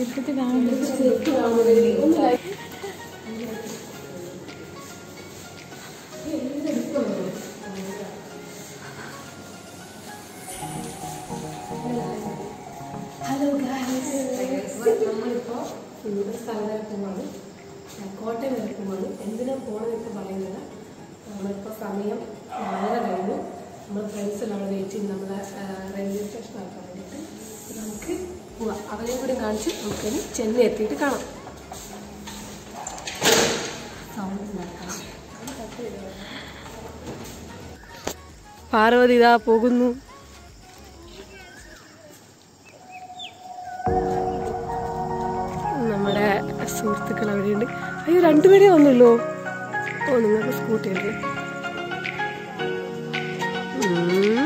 എടുത്തിട്ട് കാണുന്നത് hello guys നമ്മളിപ്പോൾ ഇന്നത്തെ സ്ഥലം വരെ പോവാണ് കോട്ടയം വരെ പോവാണ് എന്തിനാ പോകണമെന്ന് ഇപ്പോൾ പറയുന്നില്ല നമ്മളിപ്പോൾ സമയം നാലര കഴിഞ്ഞു നമ്മൾ ഫ്രണ്ട്സ് എല്ലാം അവിടെ വെയിറ്റ് ചെയ്ത് നമ്മളെ റെയിൽവേ സ്റ്റേഷൻ ആക്കാൻ വേണ്ടിയിട്ട് അപ്പോൾ നമുക്ക് പോവാം അവരെയും കൂടി കാണിച്ച് നമുക്കിനി ചെന്നൈ എത്തിയിട്ട് കാണാം പാർവതി ഇതാ പോകുന്നു നമ്മുടെ സുഹൃത്തുക്കൾ അവിടെയുണ്ട് അയ്യോ രണ്ടുപേരേ വന്നുള്ളൂ ഓ നിങ്ങൾക്ക് സ്കൂട്ടി ഉണ്ട് ഉം.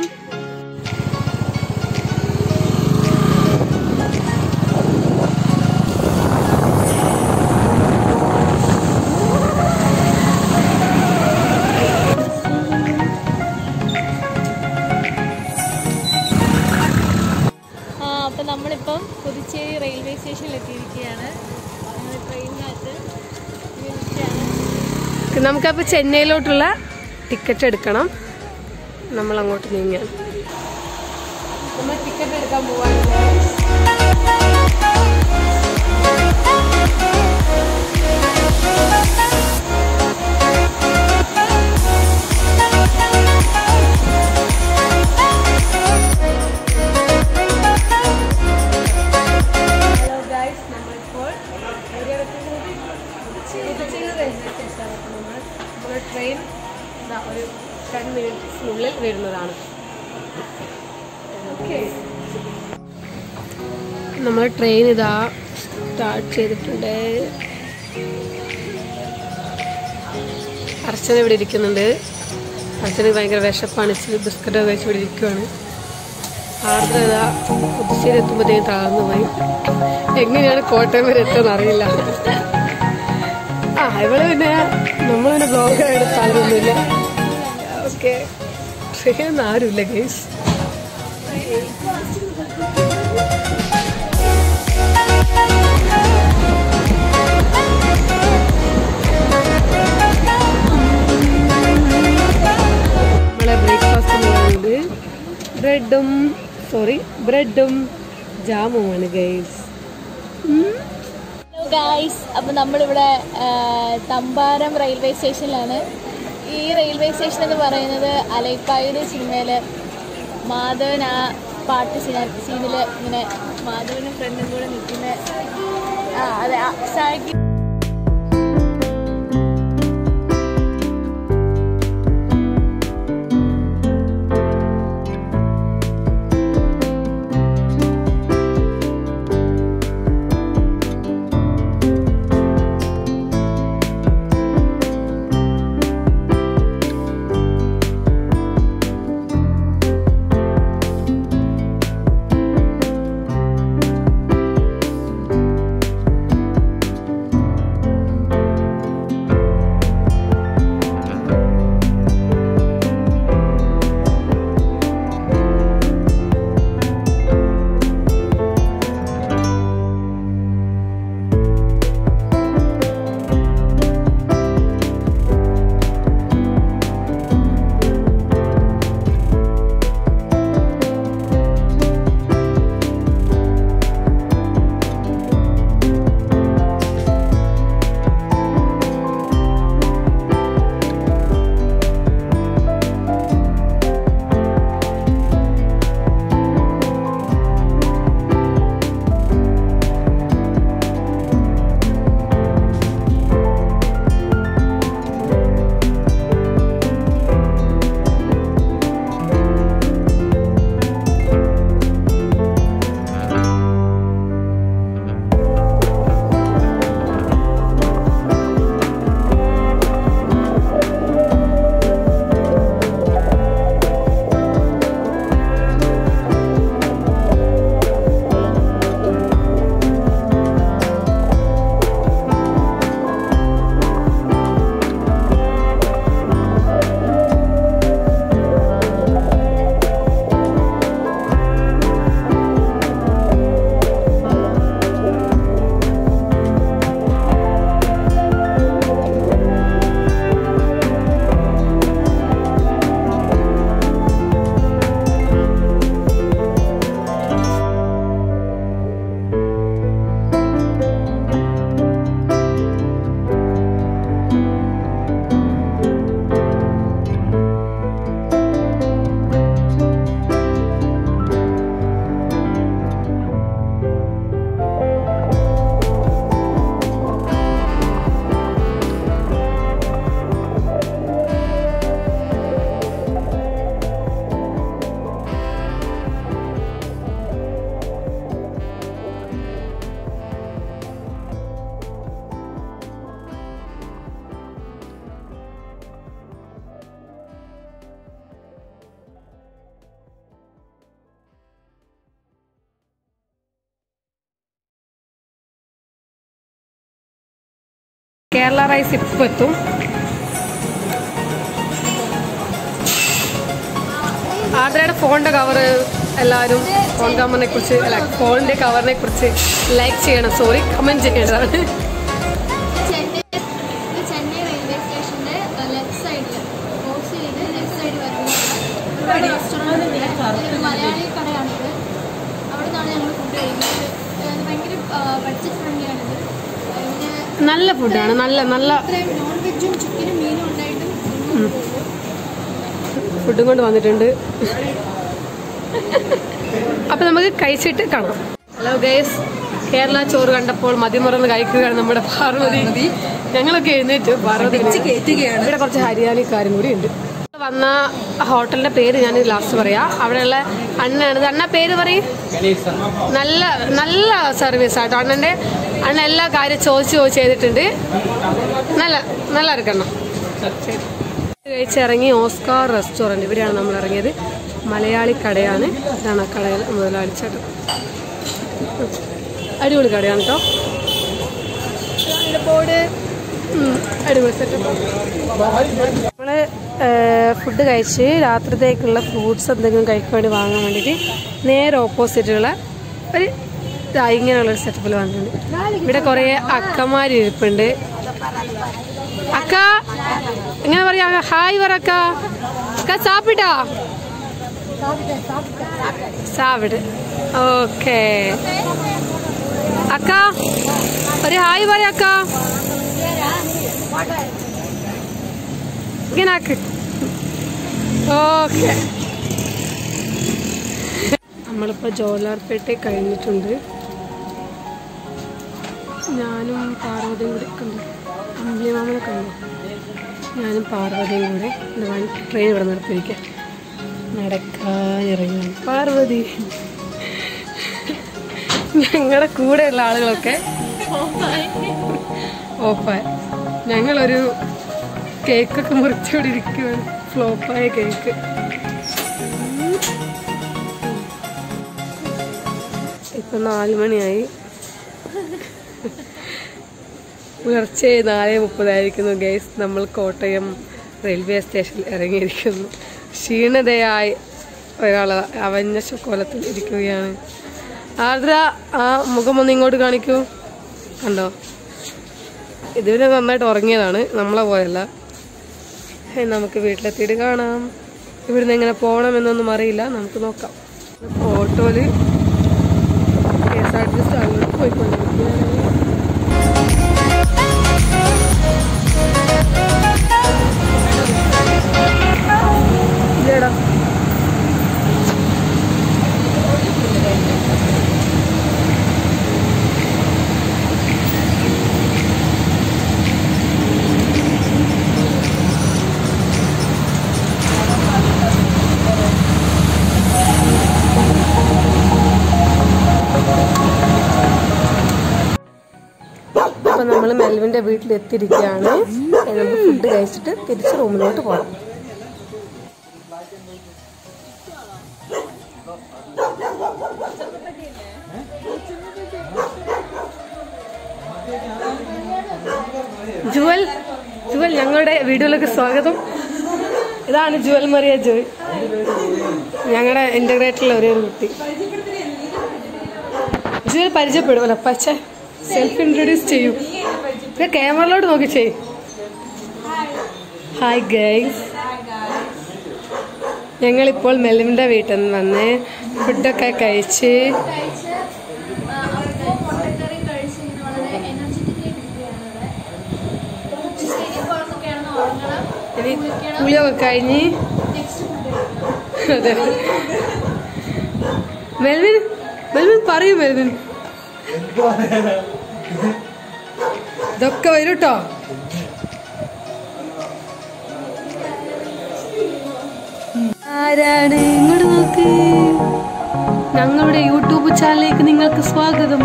ആ അപ്പം നമ്മളിപ്പം പുതുച്ചേരി റെയിൽവേ സ്റ്റേഷനിൽ എത്തിയിരിക്കുകയാണ് നമ്മൾ ട്രെയിനിനകത്ത് ഇരിക്കുകയാണ്. നമുക്കപ്പോൾ ചെന്നൈയിലോട്ടുള്ള ടിക്കറ്റ് എടുക്കണം നമ്മൾ അങ്ങോട്ട് നീങ്ങാൻ നമ്മൾ ടിക്കറ്റ് എടുക്കാൻ പോവാണ് ഹലോ ഗൈസ് നമ്മളിപ്പോൾ എവിടെയാണ് എത്തുന്നത്? പുതുച്ചേരി റെയിൽവേ സ്റ്റേഷനാണ് അപ്പോൾ നമ്മൾ നമ്മുടെ ട്രെയിൻ ഇതാ ഒരു ടെൻ മിനിറ്റ്സിനുള്ളിൽ വരുന്നതാണ് ഓക്കെ നമ്മൾ ട്രെയിൻ ഇതാ സ്റ്റാർട്ട് ചെയ്തിട്ടുണ്ട് അർച്ചന ഇവിടെ ഇരിക്കുന്നുണ്ട് അർച്ചന ഭയങ്കര വിശപ്പാണ് ഇച്ചിരി ബിസ്ക്കറ്റ് കഴിച്ച് ഇവിടെ ഇരിക്കുവാണ് ആർദ്ര ഇതാ പുതുശ്ശേരി എത്തുമ്പോഴത്തേക്കും താഴ്ന്നു പോയി എങ്ങനെയാണ് കോട്ടയം വരെ എത്തുമെന്ന് അറിയില്ല ആ ഇവള് പിന്നെ നമ്മളിങ്ങനെ ബ്ലോഗ് എടുത്താലൊന്നുമില്ല ഓക്കെ ട്രെയിനൊന്നും ആരുമില്ല ഗേസ് നമ്മളെ ബ്രേക്ക്ഫാസ്റ്റ് എന്ന് പറയുന്നത് ബ്രെഡും സോറി ബ്രെഡും ജാമുമാണ് ഗൈസ് ഹലോ ഗായ്സ് അപ്പം നമ്മളിവിടെ ആ, തമ്പാരം റെയിൽവേ സ്റ്റേഷനിലാണ് ഈ റെയിൽവേ സ്റ്റേഷൻ എന്ന് പറയുന്നത് അലൈപ്പായുടെ സിനിമയിൽ മാധവൻ ആ പാട്ട് സീനിൽ ഇങ്ങനെ മാധവനും ഫ്രണ്ടും കൂടെ നിൽക്കുന്ന ആ അതെ ആ, സാക്കി കേരള റൈസ് ഇപ്പം എത്തും ആദ്രയുടെ ഫോണിന്റെ കവർ എല്ലാവരും ഫോൺ കവറിനെ കുറിച്ച് അല്ല ഫോണിന്റെ കവറിനെ കുറിച്ച് ലൈക്ക് ചെയ്യണം സോറി കമന്റ് ചെയ്യേണ്ടതാണ് ചെന്നൈ ഇത് ചെന്നൈ റെയിൽവേ സ്റ്റേഷന്റെ ലെഫ്റ്റ് സൈഡിൽ ക്രോസ് ചെയ്ത് ലെഫ്റ്റ് സൈഡ് വരുന്ന ഒരു റെസ്റ്റോറൻറ്റ് ഒരു മലയാളി കടയാണിത് അവിടെ നിന്നാണ് ഞങ്ങൾ ഫുഡ് കഴിക്കുന്നത് ഇത് ഭയങ്കര ബഡ്ജറ്റ് ഫ്രണ്ട്ലിയാണിത് പിന്നെ നല്ല ഫുഡാണ് നല്ല നല്ല ഇത്രയും നോൺ വെജും ചിക്കനും മീനും ഉണ്ടായിട്ടും ഒന്നും പോകും ഫുഡും കൊണ്ട് വന്നിട്ടുണ്ട് അപ്പൊ നമുക്ക് കഴിച്ചിട്ട് കാണാം ഹലോ ഗൈസ് കേരള ചോറ് കണ്ടപ്പോൾ മതിമറന്ന് കഴിക്കുകയാണ് നമ്മുടെ പാർവതി ഞങ്ങളൊക്കെ എഴുന്നേറ്റ് പാർവതി ഇവിടെ കുറച്ച് ഹരിയാലിക്കാരും കൂടി ഉണ്ട് വന്ന ഹോട്ടലിന്റെ പേര് ഞാൻ ലാസ്റ്റ് പറയാം അവിടെയുള്ള അണ്ണനാണ് അണ്ണ പേര് പറയും നല്ല നല്ല സർവീസ് ആട്ടോ അണ്ണന്റെ അണ്ണ എല്ലാ കാര്യം ചോദിച്ച് ചോദിച്ച് ചെയ്തിട്ടുണ്ട് നല്ല നല്ല ഇറക്കണം കഴിച്ചിറങ്ങി ഓസ്കാർ റെസ്റ്റോറൻറ്റ് ഇവിടെയാണ് നമ്മൾ ഇറങ്ങിയത് മലയാളി കടയാണ് ഇതാണ് ആ കടയിൽ മുതലാളി ചേട്ടൻ അടിപൊളി കടയാണ് കേട്ടോ ബോർഡ് അടിപൊളി സെറ്റപ്പ് നമ്മള് ഫുഡ് കഴിച്ച് രാത്രിത്തേക്കുള്ള ഫ്രൂട്ട്സ് എന്തെങ്കിലും കഴിക്കാൻ വേണ്ടി വാങ്ങാൻ വേണ്ടിയിട്ട് നേരെ ഓപ്പോസിറ്റുള്ള ഒരു ഇതാ ഇങ്ങനെയുള്ള ഒരു സെറ്റപ്പിൽ വന്നിട്ടുണ്ട് ഇവിടെ കുറേ അക്കമാർ ഇരിപ്പുണ്ട് അക്ക എങ്ങനെ പറയാ ഹായ് പറ അക്ക അക്ക സാപ്പിട്ടാ സാപ്പിട്ട് ഓക്കേ അക്ക ഒരു ഹായ് പറ അക്ക ഇങ്ങനെ ആക്ക് ഓക്കെ നമ്മളിപ്പോൾ ജോലാർപേട്ട കഴിഞ്ഞിട്ടുണ്ട് ഞാനും പാർവതിയും കൂടെ കണ്ടു അമ്പിളിമാമനെ കണ്ടു ഞാനും പാർവതിയും കൂടെ എൻ്റെ വൺ ട്രെയിൻ ഇവിടെ നിർത്തിയിരിക്കാം നടക്കാനിറങ്ങി പാർവതി ഞങ്ങളുടെ കൂടെയുള്ള ആളുകളൊക്കെ ഓഫായി ഞങ്ങളൊരു കേക്കൊക്കെ മുറിച്ചോടെ ഇരിക്കുകയാണ് ഫ്ലോപ്പായ കേക്ക് ഇപ്പൊ നാല് മണിയായി പുലർച്ചെ നാല് മുപ്പതായിരിക്കുന്നു ഗൈസ് നമ്മൾ കോട്ടയം റെയിൽവേ സ്റ്റേഷനിൽ ഇറങ്ങിയിരിക്കുന്നു ക്ഷീണതയായി ഒരാൾ അവഞ്ഞ കോലത്തിൽ ഇരിക്കുകയാണ് ആർദ്ര ആ മുഖം ഒന്ന് ഇങ്ങോട്ട് കാണിക്കൂ കണ്ടോ ഇതുവരെ നന്നായിട്ട് ഉറങ്ങിയതാണ് നമ്മളെ പോയല്ല ഏ, നമുക്ക് വീട്ടിലെത്തിയിട്ട് കാണാം ഇവിടുന്ന് എങ്ങനെ പോകണമെന്നൊന്നും അറിയില്ല നമുക്ക് നോക്കാം ഓട്ടോയില് K S R T C അങ്ങോട്ട് പോയിക്കൊണ്ടിരിക്കുകയാണ് ഇല്ലടാ അപ്പൊ നമ്മൾ മെൽവിന്റെ വീട്ടിൽ എത്തിയിരിക്കുകയാണ് നമുക്ക് ഫുഡ് കഴിച്ചിട്ട് തിരിച്ച് റൂമിലോട്ട് പോകാം ജുവൽ ജുവൽ ഞങ്ങളുടെ വീഡിയോയിലേക്ക് സ്വാഗതം ഇതാണ് ജുവൽ മറിയ ജോയ് ഞങ്ങളുടെ ഇന്റഗ്രേറ്ററിലെ ഒരേ ഒരു കുട്ടി ജുവൽ പരിചയപ്പെടുമല്ലോ പച്ച സെൽഫ് ഇൻട്രൊഡ്യൂസ് ചെയ്യൂ ഇത് ക്യാമറയിലോട്ട് നോക്കി ചെയ് ഹായ് ഗൈസ് ഞങ്ങളിപ്പോൾ മെലിമിൻ്റെ വീട്ടിൽ നിന്ന് വന്ന് ഫുഡൊക്കെ കഴിച്ച് കഴിച്ച് അപ്പോൾ മുട്ടക്കറി കഴിച്ച് ഇങ്ങനെ വളരെ എനർജറ്റിക്കലി ഇരിക്കുകയാണ് ഇവിടെ സ്റ്റേഡിയം കുഴപ്പമൊക്കെയാണെന്ന് ഉറങ്ങണം ഇനി കുളിക്കണം കുളിയൊക്കെ കഴിഞ്ഞ് നെക്സ്റ്റ് ഫുഡ് അതെ മെൽവിൻ മെൽവിൻ പറയൂ മെൽവിൻ ഇതൊക്കെ വരും കേട്ടോ ആരാണ് ഇങ്ങോട്ട് നോക്ക് ഞങ്ങളുടെ യൂട്യൂബ് ചാനലിലേക്ക് നിങ്ങൾക്ക് സ്വാഗതം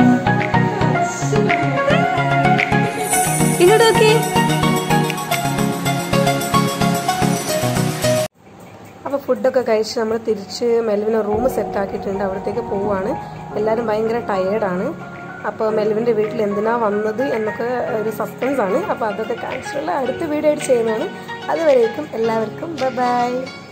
ഇങ്ങോട്ട് നോക്കി അപ്പോൾ ഫുഡൊക്കെ കഴിച്ച് നമ്മൾ തിരിച്ച് മെൽവിന് റൂം സെറ്റ് ആക്കിയിട്ടുണ്ട് അവിടത്തേക്ക് പോവുകയാണ് എല്ലാവരും ഭയങ്കര ടയേർഡാണ് അപ്പോൾ മെൽവിൻ്റെ വീട്ടിൽ എന്തിനാ വന്നത് എന്നൊക്കെ ഒരു സസ്പെൻസ് ആണ് അപ്പോൾ അതൊക്കെ കാണിച്ചിട്ടുള്ള അടുത്ത വീഡിയോ ആയിട്ട് ചെയ്യുന്നതാണ് അതുവരേക്കും എല്ലാവർക്കും ബൈ ബൈ